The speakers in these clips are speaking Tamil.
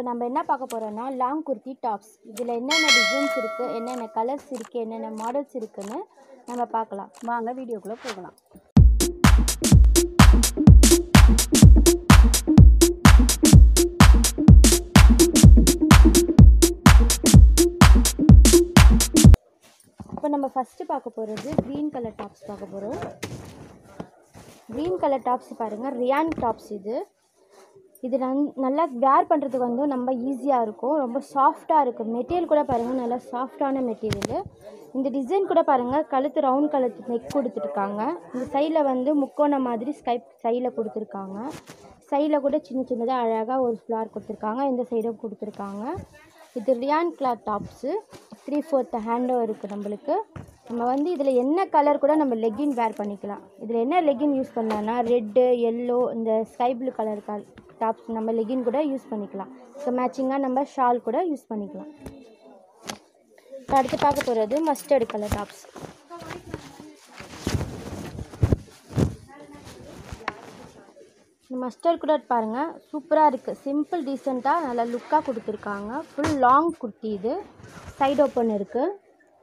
இப்போ நம்ம என்ன பார்க்க போகிறோம்னா லாங் குர்த்தி டாப்ஸ் இதில் என்னென்ன டிசைன்ஸ் இருக்குது என்னென்ன கலர்ஸ் இருக்குது என்னென்ன மாடல்ஸ் இருக்குன்னு நம்ம பார்க்கலாம் வாங்க வீடியோக்குள்ளே போகலாம் இப்போ நம்ம ஃபஸ்ட்டு பார்க்க போகிறது க்ரீன் கலர் டாப்ஸ் பார்க்க போகிறோம் க்ரீன் கலர் டாப்ஸ் பாருங்கள் ரியான் டாப்ஸ் இது இது நன் நல்லா வேர் பண்ணுறதுக்கு வந்து ரொம்ப ஈஸியாக இருக்கும் ரொம்ப சாஃப்டாக இருக்கும் மெட்டீரியல் கூட பாருங்கள் நல்லா சாஃப்டான மெட்டீரியல் இந்த டிசைன் கூட பாருங்கள் கழுத்து ரவுண்ட் கழுத்து நெக் கொடுத்துருக்காங்க இந்த சைடில் வந்து முக்கோணம் மாதிரி ஸ்கைப் சைடில் கொடுத்துருக்காங்க சைடில் கூட சின்ன சின்னதாக அழகாக ஒரு ஃப்ளார் கொடுத்துருக்காங்க இந்த சைடும் கொடுத்துருக்காங்க இது rayon cloth tops three fourth ஹேண்டும் இருக்குது நம்மளுக்கு நம்ம வந்து இதில் என்ன கலர் கூட நம்ம லெக்கின் வேர் பண்ணிக்கலாம் இதில் என்ன லெக்கின் யூஸ் பண்ணலாம்னா ரெட்டு எல்லோ இந்த ஸ்கை ப்ளூ கலர் கல் டாப்ஸ் நம்ம லெக்கின் கூட யூஸ் பண்ணிக்கலாம் இப்போ மேட்சிங்காக நம்ம ஷால் கூட யூஸ் பண்ணிக்கலாம் இப்போ அடுத்து பார்க்க போகிறது மஸ்டர்டு கலர் டாப்ஸ் இந்த மஸ்டர்ட் கூட பாருங்கள் சூப்பராக இருக்குது சிம்பிள் டீசெண்டாக நல்லா லுக்காக கொடுத்துருக்காங்க ஃபுல் லாங் குர்த்தி இது சைடு ஓப்பன் இருக்குது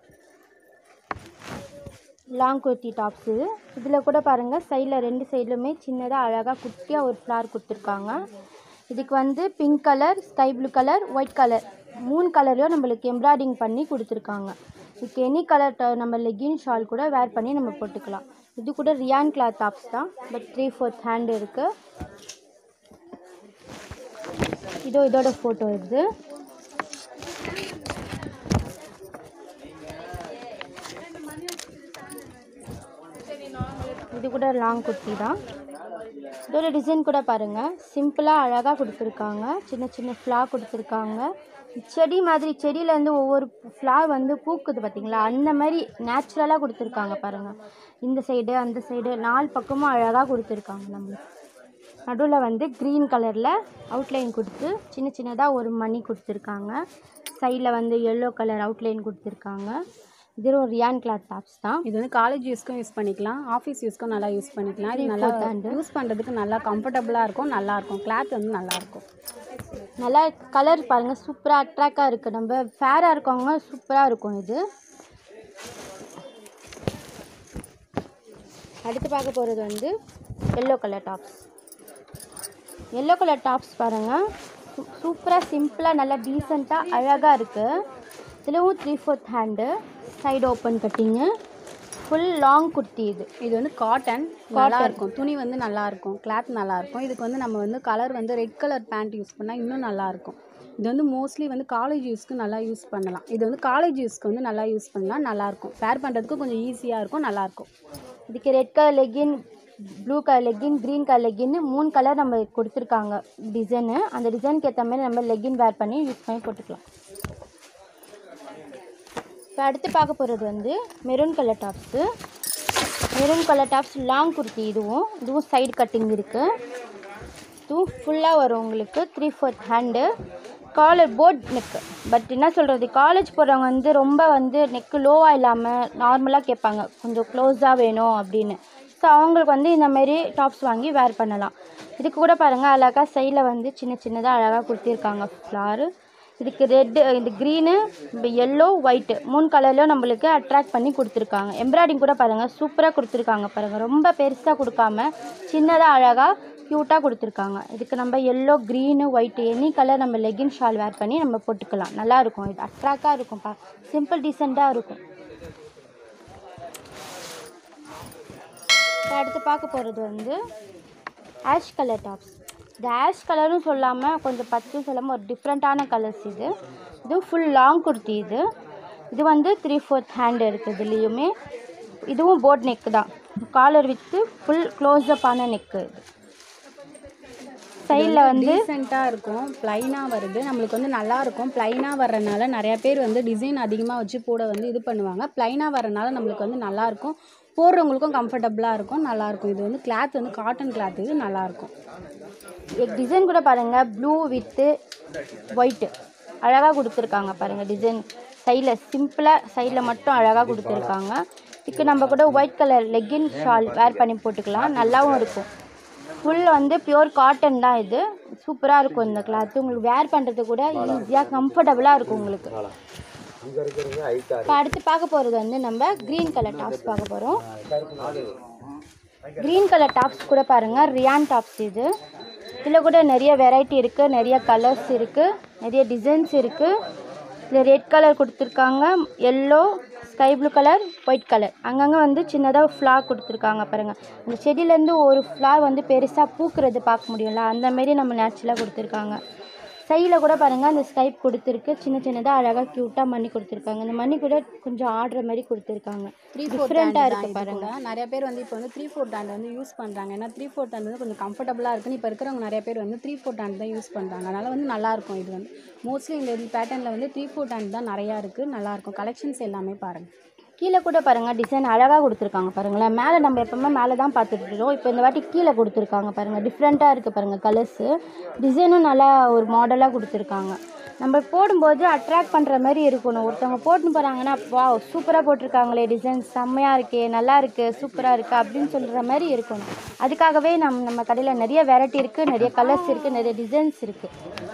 லாங் குர்த்தி டாப்ஸ் இது இதில் கூட பாருங்கள் சைடில் ரெண்டு சைட்லுமே சின்னதாக அழகாக குட்டியாக ஒரு ஃப்ளார் கொடுத்துருக்காங்க இதுக்கு வந்து pink colour sky blue colour white colour மூணு கலர்லையும் நம்மளுக்கு எம்ப்ராய்டிங் பண்ணி கொடுத்துருக்காங்க இதுக்கு எனி கலர் நம்ம லெகின் ஷால் கூட வேர் பண்ணி நம்ம போட்டுக்கலாம் இது கூட ரியான் கிளாத் டாப்ஸ் தான் பட் த்ரீ ஃபோர்த் ஹேண்ட் இருக்குது இதோ இதோட ஃபோட்டோ இது இது கூட லாங் குர்த்தி தான் இதோட டிசைன் கூட பாருங்கள் சிம்பிளாக அழகாக கொடுத்துருக்காங்க சின்ன சின்ன ஃப்ளா கொடுத்துருக்காங்க செடி மாதிரி செடியிலேருந்து ஒவ்வொரு ஃப்ளா வந்து பூக்குது பார்த்தீங்களா அந்த மாதிரி நேச்சுரலாக கொடுத்துருக்காங்க பாருங்கள் இந்த சைடு அந்த சைடு நாலு பக்கமும் அழகாக கொடுத்துருக்காங்க நம்மளுக்கு நடுவில் வந்து க்ரீன் கலரில் அவுட்லைன் கொடுத்து சின்ன சின்னதாக ஒரு மணி கொடுத்துருக்காங்க சைடில் வந்து எல்லோ கலர் அவுட்லைன் கொடுத்துருக்காங்க இதுவும் ரியான் கிளாத் டாப்ஸ் தான் இது வந்து காலேஜ் யூஸ்க்கும் யூஸ் பண்ணிக்கலாம் ஆஃபீஸ் யூஸ்க்கும் நல்லா யூஸ் பண்ணிக்கலாம் இது நல்லா fourth hand. யூஸ் பண்ணுறதுக்கு நல்லா கம்ஃபர்டபுளாக இருக்கும் நல்லா இருக்கும் கிளாத் வந்து நல்லா இருக்கும் நல்லா கலர் பாருங்கள் சூப்பராக அட்ராக்டாக இருக்குது நம்ம ஃபேராக இருக்கவங்க சூப்பராக இருக்கும் இது அடுத்து பார்க்க போகிறது வந்து yellow colour tops yellow colour tops பாருங்கள் சூப்பராக சிம்பிளாக நல்லா டீசெண்டாக அழகாக இருக்குது இதுலவும் three fourth hand side open cutting full long kurti இது இது வந்து காட்டன் நல்லா இருக்கும் துணி வந்து நல்லா இருக்கும் கிளாத் நல்லா இருக்கும் இதுக்கு வந்து நம்ம வந்து கலர் வந்து ரெட் கலர் பேண்ட் யூஸ் பண்ணால் இன்னும் நல்லா இருக்கும் இது வந்து மோஸ்ட்லி வந்து காலேஜ் யூஸ்க்கு நல்லா யூஸ் பண்ணலாம் இது வந்து காலேஜ் யூஸ்க்கு வந்து நல்லா யூஸ் பண்ணலாம் நல்லாயிருக்கும் வேர் பண்ணுறதுக்கு கொஞ்சம் ஈஸியாக இருக்கும் நல்லாயிருக்கும் இதுக்கு red colour legging blue colour legging green colour லெக்கின்னு மூணு கலர் நம்ம கொடுத்துருக்காங்க டிசைனு அந்த டிசைனுக்கு ஏற்ற மாதிரி நம்ம லெக்கின் வேர் பண்ணி யூஸ் பண்ணி போட்டுக்கலாம் இப்போ அடுத்து பார்க்க போகிறது வந்து maroon colour tops maroon colour tops long kurti இதுவும் இதுவும் சைடு கட்டிங் இருக்குது இதுவும் ஃபுல்லாக வரும் உங்களுக்கு three fourth hand collar boat neck but என்ன சொல்கிறது காலேஜ் போகிறவங்க வந்து ரொம்ப வந்து நெக்கு லோவாக இல்லாமல் நார்மலாக கேட்பாங்க கொஞ்சம் க்ளோஸாக வேணும் அப்படின்னு ஸோ அவங்களுக்கு வந்து இந்த மாதிரி டாப்ஸ் வாங்கி வேர் பண்ணலாம் இதுக்கு கூட பாருங்கள் அழகாக சைடில் வந்து சின்ன சின்னதாக அழகாக கொடுத்திருக்காங்க ஃப்ளாரு இதுக்கு ரெட்டு இது க்ரீனு எல்லோ ஒயிட்டு மூணு கலர்லையும் நம்மளுக்கு அட்ராக்ட் பண்ணி கொடுத்துருக்காங்க எம்ப்ராய்டிங் கூட பாருங்கள் சூப்பராக கொடுத்துருக்காங்க பாருங்கள் ரொம்ப பெருசாக கொடுக்காம சின்னதாக அழகாக க்யூட்டாக கொடுத்துருக்காங்க இதுக்கு நம்ம yellow green white any colour நம்ம லெகின் ஷால் வேர் பண்ணி நம்ம போட்டுக்கலாம் நல்லா இருக்கும் இது அட்ராக்டாக இருக்கும் பா சிம்பிள் டீசெண்டாக இருக்கும் இப்போ அடுத்து பார்க்க போகிறது வந்து ஆஷ் கலர் டாப்ஸ் இது ஆஷ் கலரும் சொல்லாமல் கொஞ்சம் பச்சும் சொல்லாமல் ஒரு டிஃப்ரெண்ட்டான கலர்ஸ் இது இது ஃபுல் லாங் குர்த்தி இது இது வந்து த்ரீ ஃபோர்த் ஹேண்ட் இருக்குது இதுலேயுமே இதுவும் போட் நெக்கு தான் காலர் வித்து ஃபுல் க்ளோஸ்அப்பான நெக்கு இது சைடில் வந்து டீசெண்டாக இருக்கும் ப்ளைனாக வருது நம்மளுக்கு வந்து நல்லா இருக்கும் ப்ளைனாக வர்றனால நிறைய பேர் வந்து டிசைன் அதிகமாக வச்சு போட வந்து இது பண்ணுவாங்க ப்ளைனாக வர்றனால நம்மளுக்கு வந்து நல்லா இருக்கும் போடுறவங்களுக்கும் கம்ஃபர்டபுளாக இருக்கும் நல்லாயிருக்கும் இது வந்து கிளாத் வந்து காட்டன் கிளாத் இது நல்லாயிருக்கும் டிசைன் கூட பாருங்கள் ப்ளூ வித்து ஒயிட்டு அழகாக கொடுத்துருக்காங்க பாருங்கள் டிசைன் சைடில் சிம்பிளாக சைடில் மட்டும் அழகாக கொடுத்துருக்காங்க இதுக்கு நம்ம கூட white colour legging shawl wear பண்ணி போட்டுக்கலாம் நல்லாவும் இருக்கும் ஃபுல் வந்து பியூர் காட்டன் தான் இது சூப்பராக இருக்கும் இந்த கிளாத் உங்களுக்கு வேர் பண்ணுறது கூட ஈஸியாக கம்ஃபர்டபுளாக இருக்கும் உங்களுக்கு இப்போ அடுத்து பார்க்க போகிறது வந்து நம்ம க்ரீன் கலர் டாப்ஸ் பார்க்க போகிறோம் க்ரீன் கலர் டாப்ஸ் கூட பாருங்கள் ரியான் டாப்ஸ் இது இதில் கூட நிறைய வெரைட்டி இருக்குது நிறைய கலர்ஸ் இருக்குது நிறைய டிசைன்ஸ் இருக்குது இதில் ரெட் கலர் கொடுத்துருக்காங்க yellow sky blue colour white colour அங்கங்கே வந்து சின்னதாக ஃப்ளார் கொடுத்துருக்காங்க பாருங்கள் அந்த செடியிலேருந்து ஒரு ஃப்ளார் வந்து பெருசாக பூக்கிறது பார்க்க முடியும்ல அந்த மாரி நம்ம நேச்சுரலாக கொடுத்துருக்காங்க சைடில் கூட பாருங்கள் அந்த ஸ்கைப் கொடுத்துருக்கு சின்ன சின்னதாக அழகாக க்யூட்டாக மணி கொடுத்துருக்காங்க இந்த மணி கூட கொஞ்சம் ஆடுற மாதிரி கொடுத்துருக்காங்க த்ரீ ஃபோர் டிஃப்ரெண்ட்டாக இருக்குது இருக்குது பாருங்க பாருங்க நிறைய பேர் வந்து இப்போ வந்து த்ரீ ஃபோர் டேண்ட் வந்து யூஸ் பண்ணுறாங்க ஏன்னா த்ரீ ஃபோர் டேண்ட் வந்து கொஞ்சம் கம்ஃபர்டபுளாக இருக்குன்னு இப்போ இருக்கிறவங்க நிறைய பேர் வந்து த்ரீ ஃபோர் டேண்ட் தான் யூஸ் பண்ணுறாங்க அதனால் வந்து நல்லா இருக்கும் இது வந்து மோஸ்ட்லி இந்த பேட்டர்னில் வந்து த்ரீ ஃபோர் டேண்ட் தான் நிறையா இருக்குது நல்லாயிருக்கும் கலெக்ஷன்ஸ் எல்லாமே பாருங்கள் கீழே கூட பாருங்கள் டிசைன் அழகாக கொடுத்துருக்காங்க பாருங்களேன் மேலே நம்ம எப்பவுமே மேலே தான் பார்த்துட்டு இருக்கோம் இப்போ இந்த வாட்டி கீழே கொடுத்துருக்காங்க பாருங்கள் டிஃப்ரெண்ட்டாக இருக்குது பாருங்கள் கலர்ஸு டிசைனும் நல்லா ஒரு மாடலாக கொடுத்துருக்காங்க நம்ம போடும்போது அட்ராக்ட் பண்ணுற மாதிரி இருக்கணும் ஒருத்தவங்க போட்டுன்னு போகிறாங்கன்னா வா சூப்பராக போட்டிருக்காங்களே டிசைன் செம்மையாக இருக்கே நல்லா இருக்குது சூப்பராக இருக்குது அப்படின்னு சொல்கிற மாதிரி இருக்கணும் அதுக்காகவே நம் நம்ம கடையில் நிறைய வெரைட்டி இருக்குது நிறைய கலர்ஸ் இருக்குது நிறைய டிசைன்ஸ் இருக்குது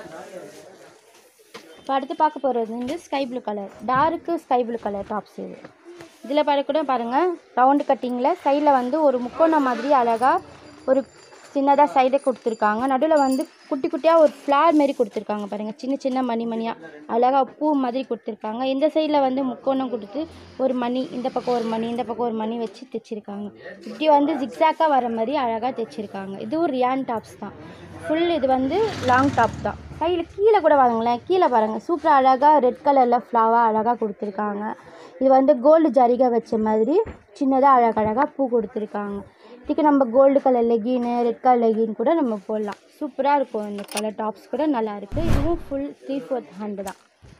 இப்போ அடுத்து பார்க்க போகிறது வந்து sky blue colour dark sky blue colour tops இது இதில் பாரு கூட பாருங்கள் ரவுண்டு கட்டிங்கில் சைடில் வந்து ஒரு முக்கோணம் மாதிரி அழகாக ஒரு சின்னதாக சைடை கொடுத்துருக்காங்க நடுவில் வந்து குட்டி குட்டியாக ஒரு ஃப்ளார் மாரி கொடுத்துருக்காங்க பாருங்கள் சின்ன சின்ன மணி மணியாக அழகாக பூ மாதிரி கொடுத்துருக்காங்க இந்த சைடில் வந்து முக்கோணம் கொடுத்து ஒரு மணி இந்த பக்கம் ஒரு மணி இந்த பக்கம் ஒரு மணி வச்சு தைச்சிருக்காங்க இப்படி வந்து ஜிக்ஸாக்காக வர மாதிரி அழகாக தைச்சிருக்காங்க இதுவும் ரியான் டாப்ஸ் தான் ஃபுல் இது வந்து லாங் டாப் தான் கையில் கீழே கூட பாருங்களேன் கீழே பாருங்கள் சூப்பராக அழகாக ரெட் கலரில் ஃப்ளவர் அழகாக கொடுத்துருக்காங்க இது வந்து கோல்டு ஜரிகை வச்ச மாதிரி சின்னதாக அழகழகாக பூ கொடுத்துருக்காங்க இதுக்கு நம்ம கோல்டு கலர் லெகின்னு ரெட் கலர் லெகின் கூட நம்ம போடலாம் சூப்பராக இருக்கும் இந்த கலர் டாப்ஸ் கூட நல்லா இருக்கு இதுவும் ஃபுல் த்ரீ ஃபோர்த் ஹேண்டு தான்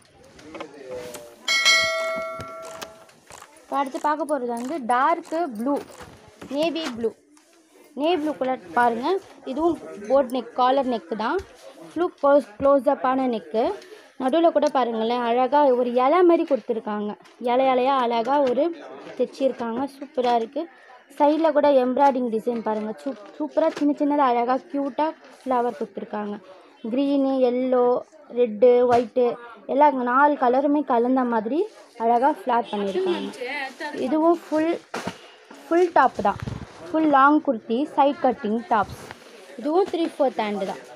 இப்போ அடுத்து பார்க்க போகிறது வந்து dark blue navy blue navy blue colour பாருங்கள் இதுவும் போட் நெக் காலர் நெக்கு தான் ப்ளூ க்ளோஸ் க்ளோஸ்அப்பான நெக்கு நடுவில் கூட பாருங்களேன் அழகாக ஒரு இலை மாதிரி கொடுத்துருக்காங்க இலை இலையாக அழகாக ஒரு தைச்சிருக்காங்க சூப்பராக இருக்குது சைடில் கூட எம்ப்ராய்டிங் டிசைன் பாருங்கள் சூ சூப்பராக சின்ன சின்னதாக அழகாக க்யூட்டாக ஃப்ளவர் கொடுத்துருக்காங்க க்ரீனு எல்லோ ரெட்டு ஒயிட்டு எல்லாம் நாலு கலருமே கலந்த மாதிரி அழகாக ஃப்ளார் பண்ணியிருக்காங்க இதுவும் ஃபுல் ஃபுல் டாப் தான் full long kurti side cutting tops இதுவும் த்ரீ ஃபோர்த் ஹேண்டு தான்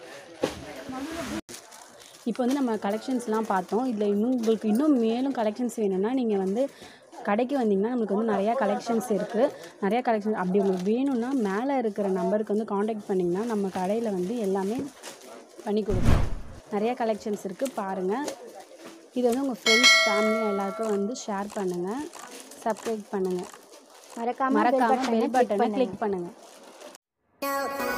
இப்போ வந்து நம்ம கலெக்ஷன்ஸ்லாம் பார்த்தோம் இதில் இன்னும் உங்களுக்கு இன்னும் மேலும் கலெக்ஷன்ஸ் வேணும்னா நீங்கள் வந்து கடைக்கு வந்தீங்கன்னா நம்மளுக்கு வந்து நிறையா கலெக்ஷன்ஸ் இருக்குது நிறையா கலெக்ஷன்ஸ் அப்படி உங்களுக்கு வேணும்னா மேலே இருக்கிற நம்பருக்கு வந்து காண்டாக்ட் பண்ணிங்கன்னா நம்ம கடையில் வந்து எல்லாமே பண்ணி கொடுப்போம் நிறையா கலெக்ஷன்ஸ் இருக்குது பாருங்கள் இது வந்து உங்கள் ஃப்ரெண்ட்ஸ் ஃபேமிலி எல்லாருக்கும் வந்து ஷேர் பண்ணுங்கள் சப்ஸ்கிரைப் பண்ணுங்கள் மறக்காமல் மறக்காமல் பெல் பட்டனை கிளிக் கிளிக் பண்ணுங்கள்